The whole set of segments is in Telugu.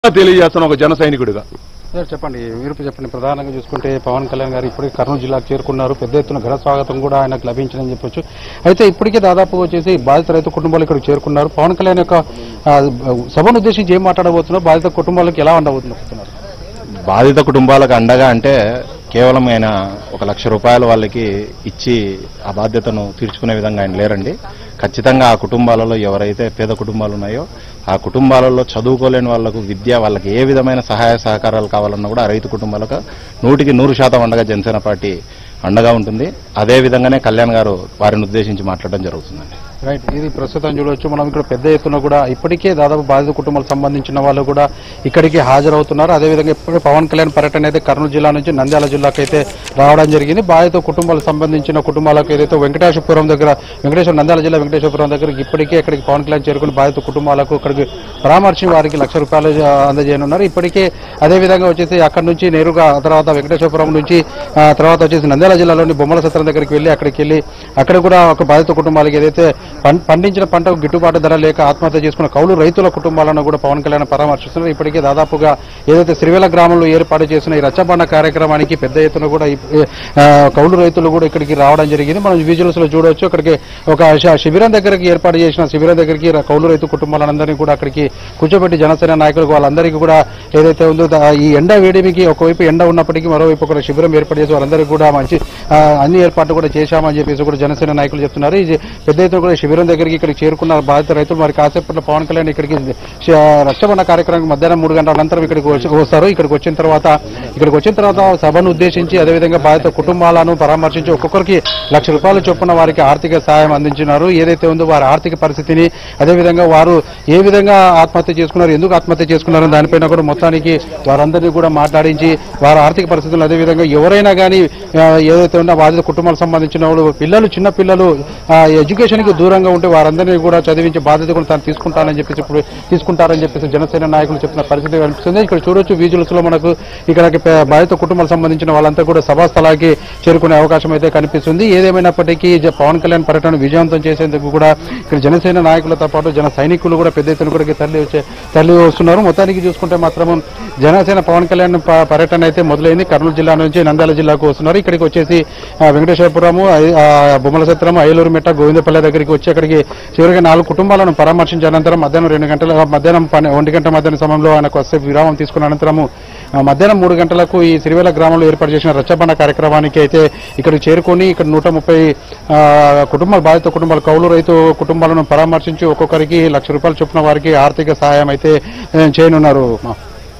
తెలియజేస్తాను ఒక జన సైనికుడిగా సార్ చెప్పండి మీరు చెప్పండి ప్రధానంగా చూసుకుంటే పవన్ కళ్యాణ్ గారు ఇప్పటికే కర్నూలు జిల్లాకు చేరుకున్నారు పెద్ద ఎత్తున ఘన స్వాగతం కూడా ఆయనకు లభించిందని చెప్పొచ్చు అయితే ఇప్పటికే దాదాపు వచ్చేసి బాధిత రైతు కుటుంబాలు ఇక్కడికి చేరుకున్నారు పవన్ కళ్యాణ్ యొక్క ఆ, సభను ఉద్దేశించి ఏం మాట్లాడబోతున్నారు బాధిత కుటుంబాలకు ఎలా ఉండబోతున్నారు బాధిత కుటుంబాలకు అండగా అంటే కేవలం ఆయన ఒక లక్ష రూపాయలు వాళ్ళకి ఇచ్చి ఆ బాధ్యతను తీర్చుకునే విధంగా ఆయన లేరండి ఖచ్చితంగా ఆ కుటుంబాలలో ఎవరైతే పేద కుటుంబాలు ఉన్నాయో ఆ కుటుంబాలలో చదువుకోలేని వాళ్ళకు విద్య వాళ్ళకి ఏ విధమైన సహాయ సహకారాలు కావాలన్నా కూడా ఆ రైతు కుటుంబాలకు నూటికి నూరు శాతం అండగా జనసేన పార్టీ అండగా ఉంటుంది అదే విధంగానే కళ్యాణ్ గారు వారిని ఉద్దేశించి మాట్లాడడం జరుగుతుందండి రైట్ ఇది ప్రస్తుతం చూడవచ్చు మనం ఇక్కడ పెద్ద ఎత్తున కూడా ఇప్పటికే దాదాపు బాధిత కుటుంబాలకు సంబంధించిన వాళ్ళు కూడా ఇక్కడికి హాజరవుతున్నారు అదేవిధంగా ఇప్పుడే పవన్ కళ్యాణ్ పర్యటన అయితే కర్నూలు జిల్లా నుంచి నంద్యాల జిల్లాకు అయితే రావడం జరిగింది బాధిత కుటుంబాలకు సంబంధించిన కుటుంబాలకు ఏదైతే వెంకటేశ్వరపురం దగ్గర వెంకటేశ్వర నంద్యాల జిల్లా వెంకటేశ్వరపురం దగ్గర ఇప్పటికే ఇక్కడికి పవన్ కళ్యాణ్ చేరుకుని బాధిత కుటుంబాలకు ఇక్కడికి పరామర్శి వారికి లక్ష రూపాయలు ఆ, అందజేయనున్నారు ఇప్పటికే అదేవిధంగా వచ్చేసి అక్కడ నుంచి నేరుగా ఆ తర్వాత వెంకటేశ్వరపురం నుంచి ఆ, తర్వాత వచ్చేసి నంద్యాల జిల్లాలోని బొమ్మల సత్రం దగ్గరికి వెళ్ళి అక్కడికి వెళ్ళి అక్కడ కూడా ఒక బాధిత కుటుంబాలకి ఏదైతే పం- పండించిన పంటకు గిట్టుబాటు ధర లేక ఆత్మహత్య చేసుకున్న కౌలు రైతుల కుటుంబాలను కూడా పవన్ కళ్యాణ్ పరామర్శిస్తున్నారు ఇప్పటికే దాదాపుగా ఏదైతే సిరివెల గ్రామంలో ఏర్పాటు చేసిన ఈ రచ్చబండ కార్యక్రమానికి పెద్ద ఎత్తున కూడా ఈ- ఆ, కౌలు రైతులు కూడా ఇక్కడికి రావడం జరిగింది మనం విజువల్స్ లో చూడవచ్చు అక్కడికి ఒక శ- శిబిరం దగ్గరికి ఏర్పాటు చేసిన శిబిరం దగ్గరికి ర- కౌలు రైతు కుటుంబాలందరినీ కూడా అక్కడికి కూర్చోబెట్టి జనసేన నాయకులకు వాళ్ళందరికీ కూడా ఏదైతే ఉందో దా- ఈ ఎండ వేడిమికి ఒకవైపు ఎండ ఉన్నప్పటికీ మరోవైపు ఒక శిబిరం ఏర్పాటు చేసి వాళ్ళందరికీ కూడా మంచి ఆ, అన్ని ఏర్పాట్లు కూడా చేశామని చెప్పేసి కూడా జనసేన నాయకులు చెప్తున్నారు ఈ పెద్ద ఎత్తున కూడా శిబిరం దగ్గరికి ఇక్కడికి చేరుకున్న బాధిత రైతులు మరి కాసేపట్లో పవన్ కళ్యాణ్ ఇక్కడికి శ- రక్షబండ కార్యక్రమం మధ్యాహ్నం మూడు గంటల అనంతరం ఇక్కడికి వచ్చి- వస్తారు ఇక్కడికి వచ్చిన తర్వాత ఇక్కడికి వచ్చిన తర్వాత సభను ఉద్దేశించి అదేవిధంగా బాధిత కుటుంబాలను పరామర్శించి ఒక్కొక్కరికి లక్ష రూపాయలు చొప్పున వారికి ఆర్థిక సహాయం అందించినారు ఏదైతే ఉందో వారి ఆర్థిక పరిస్థితిని అదేవిధంగా వారు ఏ విధంగా ఆత్మహత్య చేసుకున్నారు ఎందుకు ఆత్మహత్య చేసుకున్నారు దానిపైన కూడా మొత్తానికి వారందరినీ కూడా మాట్లాడించి వారి ఆర్థిక పరిస్థితులు అదేవిధంగా ఎవరైనా కానీ ఏదైతే ఉన్నా బాధిత కుటుంబాలకు సంబంధించిన వాళ్ళు పిల్లలు చిన్న పిల్లలు ఎడ్యుకేషన్ కి దూరంగా ఉంటే వారందరినీ కూడా చదివించే బాధ్యత కూడా తాను తీసుకుంటానని చెప్పేసి ఇప్పుడు తీసుకుంటారని చెప్పేసి జనసేన నాయకులు చెప్తున్న పరిస్థితి కనిపిస్తుంది ఇక్కడ చూడొచ్చు విజువల్స్ లో మనకు ఇక్కడ బాధిత కుటుంబాలకు సంబంధించిన వాళ్ళంతా కూడా సభా స్థలానికి చేరుకునే అవకాశం అయితే కనిపిస్తుంది ఏదేమైనప్పటికీ జ- పవన్ కళ్యాణ్ పర్యటన విజయవంతం చేసేందుకు కూడా ఇక్కడ జనసేన నాయకులతో పాటు జన సైనికులు కూడా పెద్ద ఎత్తున కూడా తరలి వచ్చే తరలి వస్తున్నారు మొత్తానికి చూసుకుంటే మాత్రం జనసేన పవన్ కళ్యాణ్ ప- పర్యటన అయితే మొదలైంది కర్నూలు జిల్లా నుంచి నంద్యాల జిల్లాకు వస్తున్నారు ఇక్కడికి వచ్చేసి ఆ, వెంకటేశ్వరపురము ఐ- ఆ, బొమ్మల సత్రము ఐలూరు మెట్ట గోవిందపల్లె దగ్గరికి వచ్చి అక్కడికి చివరిగా నాలుగు కుటుంబాలను పరామర్శించిన అనంతరం మధ్యాహ్నం రెండు గంటల మధ్యాహ్నం పన్నె- ఒంటి గంట మధ్యాహ్నం సమయంలో ఆయన కొద్దిసేపు విరామం తీసుకున్న అనంతరము ఆ, మధ్యాహ్నం మూడు గంటలకు ఈ సిరివేల గ్రామంలో ఏర్పాటు చేసిన రచ్చబండ కార్యక్రమానికి అయితే ఇక్కడికి చేరుకొని ఇక్కడ నూట ముప్పై ఆ, కుటుంబాల బాధిత కుటుంబాలు కౌలు రైతు కుటుంబాలను పరామర్శించి ఒక్కొక్కరికి లక్ష రూపాయలు చొప్పున వారికి ఆర్థిక సహాయం అయితే ఏ, చేయనున్నారు మా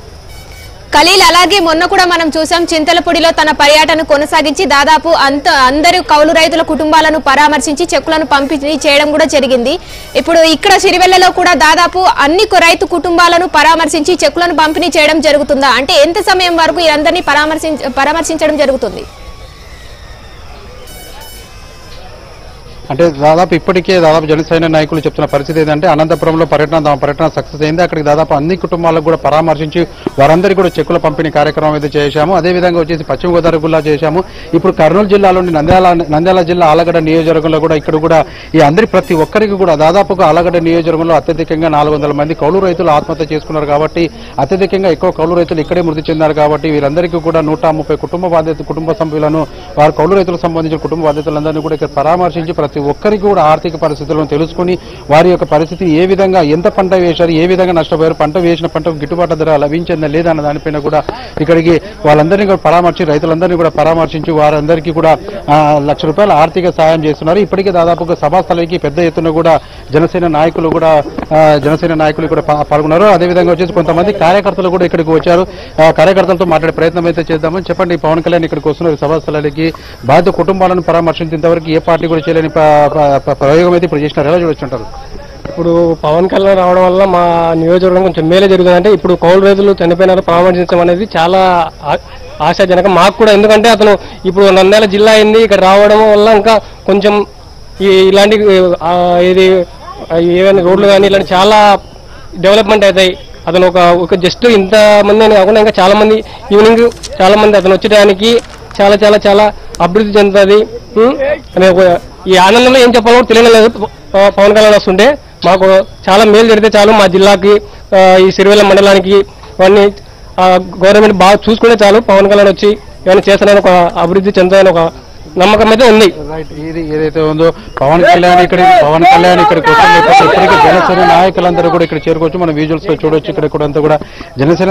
ఖలీల్ అలాగే మొన్న కూడా మనం చూసాం చింతలపూడిలో తన పర్యటన కొనసాగించి దాదాపు అంత అందరు కౌలు రైతుల కుటుంబాలను పరామర్శించి చెక్కులను పంపిణీ చేయడం కూడా జరిగింది ఇప్పుడు ఇక్కడ సిరివెల్లలో కూడా దాదాపు అన్ని కు- రైతు కుటుంబాలను పరామర్శించి చెక్కులను పంపిణీ చేయడం జరుగుతుందా అంటే ఎంత సమయం వరకు వీరందరినీ పరామర్శించ పరామర్శించడం జరుగుతుంది అంటే దాదాపు ఇప్పటికే దాదాపు జనసేన నాయకులు చెప్తున్న పరిస్థితి ఏంటంటే అనంతపురంలో పర్యటన తమ పర్యటన సక్సెస్ అయింది అక్కడికి దాదాపు అన్ని కుటుంబాలకు కూడా పరామర్శించి వారందరికీ కూడా చెక్కుల పంపిణీ కార్యక్రమం అయితే చేశాము అదేవిధంగా వచ్చేసి పశ్చిమ గోదావరి జిల్లా చేశాము ఇప్పుడు కర్నూలు జిల్లాలోని నంద్యాల నంద్యాల జిల్లా ఆలగడ్డ నియోజకవర్గంలో కూడా ఇక్కడ కూడా ఈ అందరి ప్రతి ఒక్కరికి కూడా దాదాపుగా ఆలగడ్డ నియోజకవర్గంలో అత్యధికంగా నాలుగు వందల మంది కౌలు రైతులు ఆత్మహత్య చేసుకున్నారు కాబట్టి అత్యధికంగా ఎక్కువ కౌలు రైతులు ఇక్కడే మృతి చెందారు కాబట్టి వీరందరికీ కూడా నూట ముప్పై కుటుంబ బాధ్యత కుటుంబ సభ్యులను వారు కౌలు రైతులకు సంబంధించిన కుటుంబ బాధ్యతలందరినీ కూడా ఇక్కడ పరామర్శించి ప్రతి ఒక్కరికి కూడా ఆర్థిక పరిస్థితులను తెలుసుకుని వారి యొక్క పరిస్థితి ఏ విధంగా ఎంత పంట వేశారు ఏ విధంగా నష్టపోయారు పంట వేసిన పంటకు గిట్టుబాటు ధర లభించిందా లేదా అన్న దానిపైన కూడా ఇక్కడికి వాళ్ళందరినీ కూడా పరామర్శి రైతులందరినీ కూడా పరామర్శించి వారందరికీ కూడా ఆ, లక్ష రూపాయల ఆర్థిక సాయం చేస్తున్నారు ఇప్పటికే దాదాపుగా సభాస్థలకి పెద్ద ఎత్తున కూడా జనసేన నాయకులు కూడా ఆ, జనసేన నాయకులు కూడా పా- పాల్గొన్నారు అదేవిధంగా వచ్చేసి కొంతమంది కార్యకర్తలు కూడా ఇక్కడికి వచ్చారు ఆ, కార్యకర్తలతో మాట్లాడే ప్రయత్నం అయితే చేద్దామని చెప్పండి పవన్ కళ్యాణ్ ఇక్కడికి వస్తున్నారు సభాస్థలకి బాధిత కుటుంబాలను పరామర్శించేంతవరకు ఏ పార్టీ కూడా చేయలేని ప- ప- ప- ప్రయోగం అయితే ఇప్పుడు చేసినారు ఎలా చూడొచ్చుంటారు ఇప్పుడు పవన్ కళ్యాణ్ రావడం వల్ల మా నియోజకవర్గం కొంచెం మేలే జరుగుతుందంటే ఇప్పుడు కౌలు రైతులు చనిపోయినారు పరామర్శించడం అనేది చాలా ఆ- ఆశాజనకం మాకు కూడా ఎందుకంటే అతను ఇప్పుడు నంద్యాల జిల్లా అయింది ఇక్కడ రావడం వల్ల ఇంకా కొంచెం ఈ ఇలాంటి ఆ, ఇది ఆ, ఏవైనా రోడ్లు కానీ ఇలాంటి చాలా డెవలప్మెంట్ అవుతాయి అతను ఒక ఒక జస్ట్ ఇంత మంది అని కాకుండా ఇంకా చాలా మంది ఈవినింగ్ చాలా మంది అతను వచ్చేటానికి చాలా చాలా చాలా అభివృద్ధి చెందుతుంది ఉం? అనే ఒక ఈ ఆనందంలో ఏం చెప్పాలో కూడా తెలియడం లేదు ప- పవన్ కళ్యాణ్ వస్తుంటే మాకు చాలా మేలు జరిగితే చాలు మా జిల్లాకి ఆ, ఈ సిరివెల్ల మండలానికి అవన్నీ గవర్నమెంట్ బాగా చూసుకుంటే చాలు పవన్ కళ్యాణ్ వచ్చి ఏమైనా చేస్తానని ఒక అభివృద్ధి చెందాలని ఒక నమ్మకం అయితే ఉంది రైట్ ఇది ఏదైతే ఉందో పవన్ కళ్యాణ్ ఇక్కడ పవన్ కళ్యాణ్ ఇక్కడికి వచ్చిన నేపథ్యంలో ఇప్పటికీ జనసేన నాయకులందరూ కూడా ఇక్కడ చేరుకోవచ్చు మనం విజువల్స్ లో చూడొచ్చు ఇక్కడ కూడా అంతా కూడా జనసేన